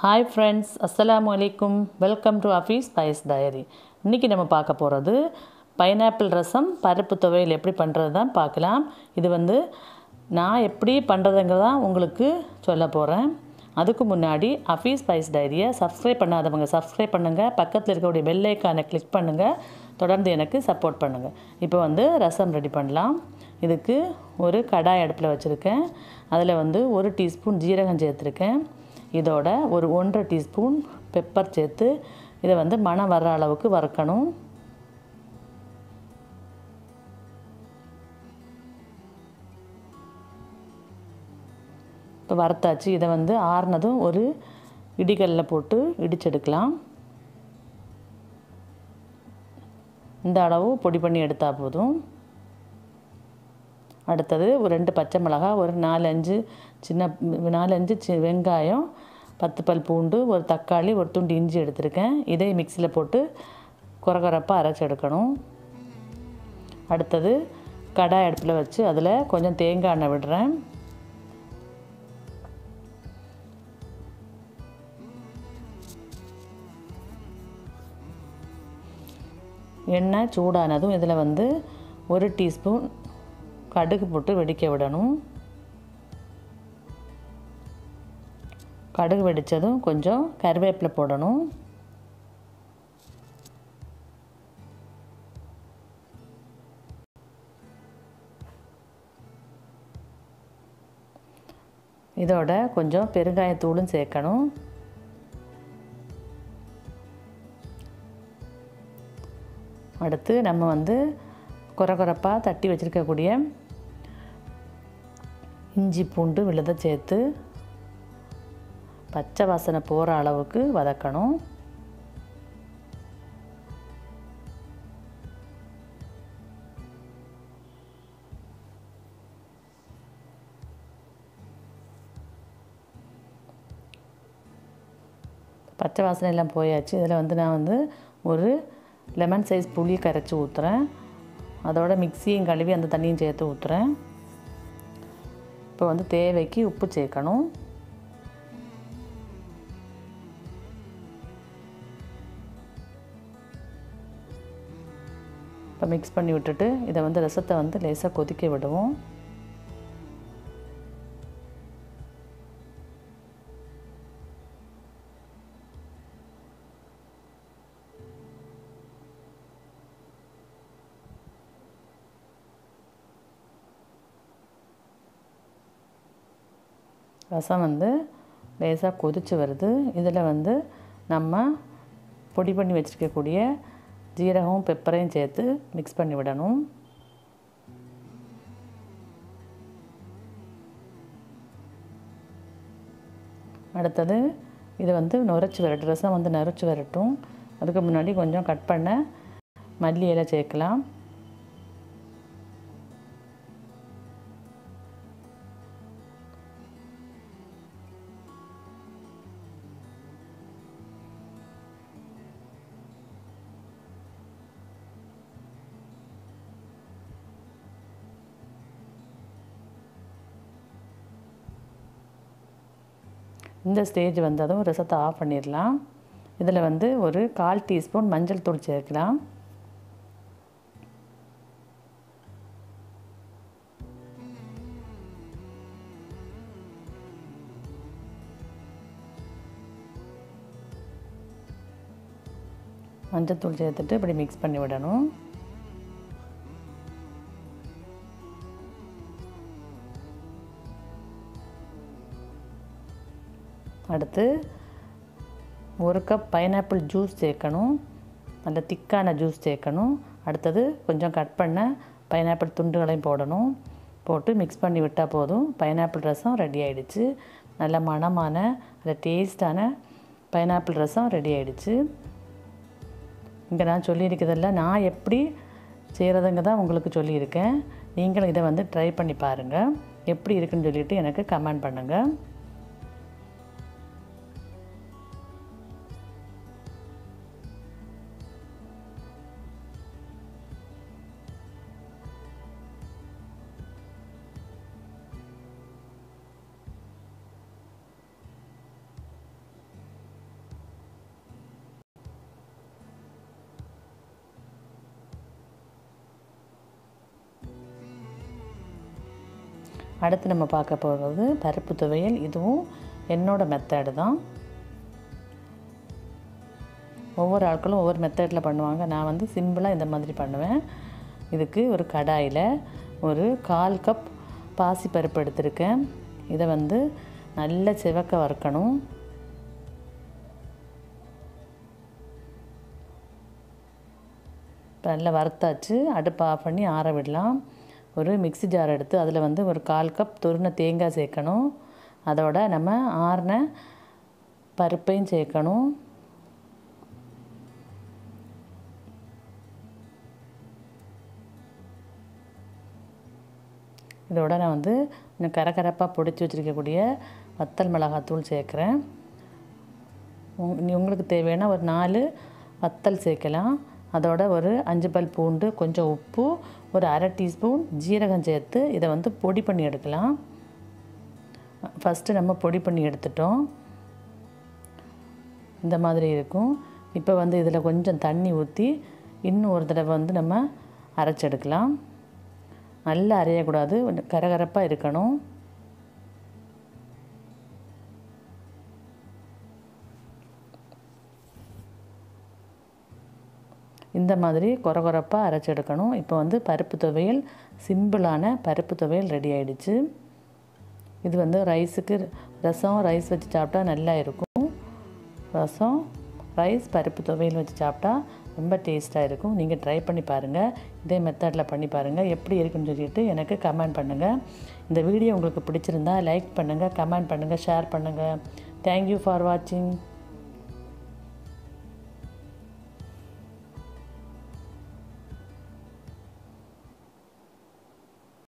hi friends அஸ்ஸலாமு அலைக்கும் welcome to Afees spice diary இன்றைக்கி நம்ம பார்க்க போகிறது பைனாப்பிள் ரசம் பருப்பு துவையல் எப்படி பண்ணுறது தான் பார்க்கலாம் இது வந்து நான் எப்படி பண்ணுறதுங்கிறதான் உங்களுக்கு சொல்ல போகிறேன் அதுக்கு முன்னாடி அஃபீஸ் ஸ்பைஸ் டைரியை சப்ஸ்கிரைப் பண்ணாதவங்க சப்ஸ்கிரைப் பண்ணுங்கள் பக்கத்தில் இருக்கக்கூடிய பெல் ஐக்கானை கிளிக் பண்ணுங்கள் தொடர்ந்து எனக்கு சப்போர்ட் பண்ணுங்கள் இப்போ வந்து ரசம் ரெடி பண்ணலாம் இதுக்கு ஒரு கடாய் அடுப்பில் வச்சுருக்கேன் அதில் வந்து ஒரு டீஸ்பூன் ஜீரகம் சேர்த்துருக்கேன் இதோட ஒரு ஒன்றரை டீஸ்பூன் பெப்பர் சேர்த்து இதை வந்து மணம் வர்ற அளவுக்கு வறுக்கணும் இப்போ வறுத்தாச்சு இதை வந்து ஆறுனதும் ஒரு இடிகல்லில் போட்டு இடிச்செடுக்கலாம் இந்த அளவு பொடி பண்ணி எடுத்தால் போதும் அடுத்தது ஒரு ரெண்டு பச்சை மிளகாய் ஒரு நாலஞ்சு சின்ன நாலஞ்சு சி வெங்காயம் பத்து பல் பூண்டு ஒரு தக்காளி ஒரு துண்டு இஞ்சி எடுத்திருக்கேன் இதை மிக்சியில் போட்டு குறகுறப்பாக அரைச்சி எடுக்கணும் அடுத்தது கடாய் அடுப்பில் வச்சு அதில் கொஞ்சம் தேங்காய் எண்ணெய் விடுறேன் எண்ணெய் சூடானதும் இதில் வந்து ஒரு டீஸ்பூன் கடுகு போட்டு வெடிக்க விடணும் கடுகு வெடித்ததும் கொஞ்சம் கருவேப்பிலை போடணும் இதோட கொஞ்சம் பெருங்காயத்தூளும் சேர்க்கணும் அடுத்து நம்ம வந்து குறை குறைப்பாக தட்டி வச்சுருக்கக்கூடிய இஞ்சி பூண்டு விழுதை சேர்த்து பச்சை வாசனை போகிற அளவுக்கு வதக்கணும் பச்சை வாசனை எல்லாம் போயாச்சு இதில் வந்து நான் வந்து ஒரு லெமன் சைஸ் புளி கரைச்சி ஊற்றுறேன் அதோட மிக்சியும் கழுவி அந்த தண்ணியும் சேர்த்து ஊற்றுறேன் இப்போ வந்து தேவைக்கு உப்பு சேர்க்கணும் இப்போ மிக்ஸ் பண்ணி விட்டுட்டு இதை வந்து ரசத்தை வந்து லேசாக கொதிக்க விடுவோம் ரசம் வந்து லேசாக கொதித்து வருது இதில் வந்து நம்ம பொடி பண்ணி வச்சுருக்கக்கூடிய ஜீரகம் பெப்பரையும் சேர்த்து மிக்ஸ் பண்ணி விடணும் அடுத்தது இது வந்து நுரைச்சி வரட்டும் ரசம் வந்து நுரைச்சி வரட்டும் அதுக்கு முன்னாடி கொஞ்சம் கட் பண்ண மல்லி இலை சேர்க்கலாம் இந்த ஸ்டேஜ் வந்ததும் ரசத்தை ஆஃப் பண்ணிடலாம் இதில் வந்து ஒரு கால் டீஸ்பூன் மஞ்சள் தூள் சேர்க்கலாம் மஞ்சள் தூள் சேர்த்துட்டு இப்படி மிக்ஸ் பண்ணி விடணும் அடுத்து ஒரு கப் பைனாப்பிள் ஜூஸ் சேர்க்கணும் நல்ல திக்கான ஜூஸ் சேர்க்கணும் அடுத்தது கொஞ்சம் கட் பண்ண பைனாப்பிள் துண்டுகளையும் போடணும் போட்டு மிக்ஸ் பண்ணி விட்டால் போதும் பைனாப்பிள் ரசம் ரெடி ஆகிடுச்சு நல்ல மணமான நல்ல டேஸ்டான பைனாப்பிள் ரசம் ரெடி ஆகிடுச்சு இங்கே நான் சொல்லியிருக்கிறதில்ல நான் எப்படி செய்கிறதுங்க தான் உங்களுக்கு சொல்லியிருக்கேன் நீங்களும் இதை வந்து ட்ரை பண்ணி பாருங்கள் எப்படி இருக்குன்னு சொல்லிவிட்டு எனக்கு கமெண்ட் பண்ணுங்கள் அடுத்து நம்ம பார்க்க போகிறது பருப்பு துவையல் இதுவும் என்னோட மெத்தடு தான் ஒவ்வொரு ஆட்களும் ஒவ்வொரு மெத்தடில் பண்ணுவாங்க நான் வந்து சிம்பிளாக இந்த மாதிரி பண்ணுவேன் இதுக்கு ஒரு கடாயில் ஒரு கால் கப் பாசிப்பருப்பு எடுத்திருக்கேன் இதை வந்து நல்ல சிவக்க வறுக்கணும் இப்போ நல்லா வறுத்தாச்சு அடுப்பை ஆஃப் பண்ணி ஆற விடலாம் ஒரு மிக்ஸி ஜார் எடுத்து அதில் வந்து ஒரு கால் கப் துருண தேங்காய் சேர்க்கணும் அதோட நம்ம ஆறின பருப்பையும் சேர்க்கணும் இதோட நான் வந்து இன்னும் கரகரப்பாக பொடிச்சு வச்சுருக்கக்கூடிய வத்தல் மிளகாத்தூள் சேர்க்குறேன் உங் நீ உங்களுக்கு தேவையான ஒரு நாலு வத்தல் சேர்க்கலாம் அதோட ஒரு அஞ்சு பல் பூண்டு கொஞ்சம் உப்பு ஒரு அரை டீஸ்பூன் ஜீரகம் சேர்த்து இதை வந்து பொடி பண்ணி எடுக்கலாம் ஃபஸ்ட்டு நம்ம பொடி பண்ணி எடுத்துட்டோம் இந்த மாதிரி இருக்கும் இப்போ வந்து இதில் கொஞ்சம் தண்ணி ஊற்றி இன்னும் ஒரு தடவை வந்து நம்ம அரைச்செடுக்கலாம் நல்லா அரையக்கூடாது கொஞ்சம் கரகரப்பாக இருக்கணும் இந்த மாதிரி கொரகொரப்பாக அரைச்செடுக்கணும் இப்போ வந்து பருப்பு துவையல் சிம்பிளான பருப்பு துவையல் ரெடி ஆயிடுச்சு இது வந்து ரைஸுக்கு ரசம் ரைஸ் வச்சு சாப்பிட்டா நல்லா இருக்கும் ரசம் ரைஸ் பருப்பு துவையல் வச்சு சாப்பிட்டா ரொம்ப டேஸ்ட்டாக இருக்கும் நீங்கள் ட்ரை பண்ணி பாருங்கள் இதே மெத்தடில் பண்ணி பாருங்கள் எப்படி இருக்குன்னு சொல்லிட்டு எனக்கு கமெண்ட் பண்ணுங்கள் இந்த வீடியோ உங்களுக்கு பிடிச்சிருந்தா லைக் பண்ணுங்கள் கமெண்ட் பண்ணுங்கள் ஷேர் பண்ணுங்கள் தேங்க்யூ ஃபார் வாட்சிங்